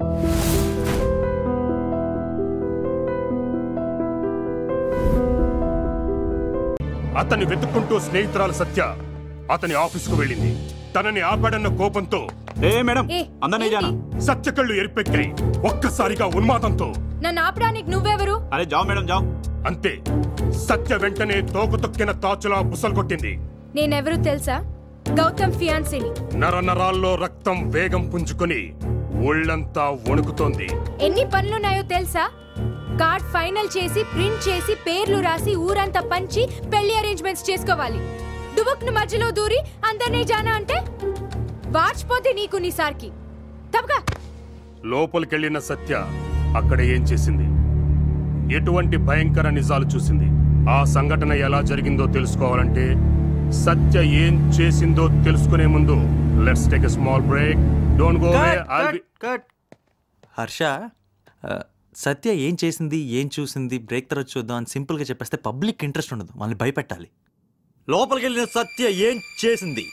అతన్ని వెతుక్కుంటూ స్నేహితురాలు సత్య అతని ఆఫీసుకు వెళ్ళింది తనని ఆపాడన్న కోపంతో ఏ మేడం ఏ, అందరినీ ఏంటి? జానా సత్య కళ్ళు ఎరిపెక్కాయి ఒక్కసారిగా ఉన్మాదంతో నన్ను ఆపడానికి నువ్వెవరు అరే జావ్ మేడం జావ్ అంతే సత్య వెంటనే తోక తొక్కిన తాచులా బుసలు కొట్టింది నేనెవరు తెలుసా గౌతమ్ ఫియాన్సీని నర నరాల్లో రక్తం వేగం పుంజుకొని ఒళ్ళంతా వణుకుతోంది ఎన్ని పనులున్నాయో తెలుసా కార్డ్ ఫైనల్ చేసి ప్రింట్ చేసి పేర్లు రాసి ఊరంతా పంచి పెళ్లి అరేంజ్మెంట్స్ చేసుకోవాలి డుబుక్ను మధ్యలో దూరి అందరినీ జానా అంటే వాచిపోతే నీకు నీ సార్కి తప్పగా లోపలికెళ్లిన సత్య అక్కడ ఏం చేసింది ఎటువంటి భయంకర నిజాలు చూసింది ఆ సంఘటన ఎలా జరిగిందో తెలుసుకోవాలంటే సత్య ఏం చేసిందో తెలుసుకునే ముందు let's take a small break don't go away I'll be cut Harsha ఆ, సత్య ఏం చేసింది ఏం చూసింది బ్రేక్ తర్వాత చూద్దాం అని సింపుల్గా చెప్పేస్తే పబ్లిక్ ఇంట్రెస్ట్ ఉండదు వాళ్ళని భయపెట్టాలి లోపలికి వెళ్ళిన సత్య ఏం చేసింది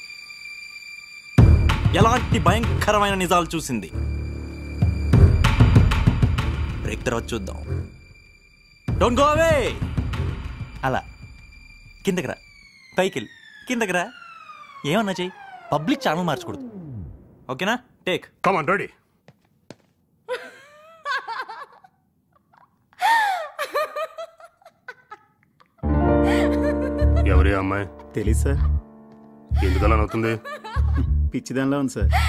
ఎలాంటి భయంకరమైన నిజాలు చూసింది బ్రేక్ తర్వాత చూద్దాం డోంట్ గో అవే అలా కిందకి రా పైకి వెళ్ళి కిందకి రా ఏమన్నా చెయ్యి పబ్లిక్ ఛానల్ మార్చకూడదు ఓకేనా టేక్ కమాన్ రెడీ ఎవరి అమ్మాయి తెలీదు సార్ ఎందుకలా నవ్వుతుంది పిచ్చిదానిలో ఉంది సార్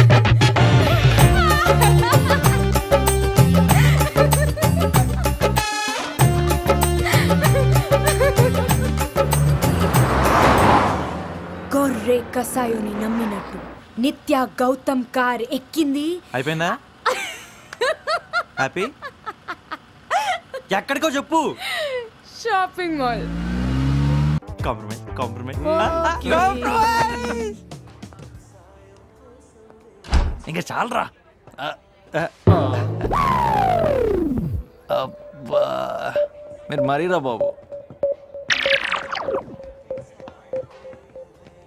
గొర్రె కసాయోని నమ్మినట్టు నిత్య గౌతమ్ కార్ ఎక్కింది అయిపోయిందా హ్యాపీ ఎక్కడికో చెప్పు షాపింగ్ మాల్ కాంప్రమైజ్ కాంప్రమైజ్ ఇంకా చాలరా అబ్బా మీరు మరీరా బాబు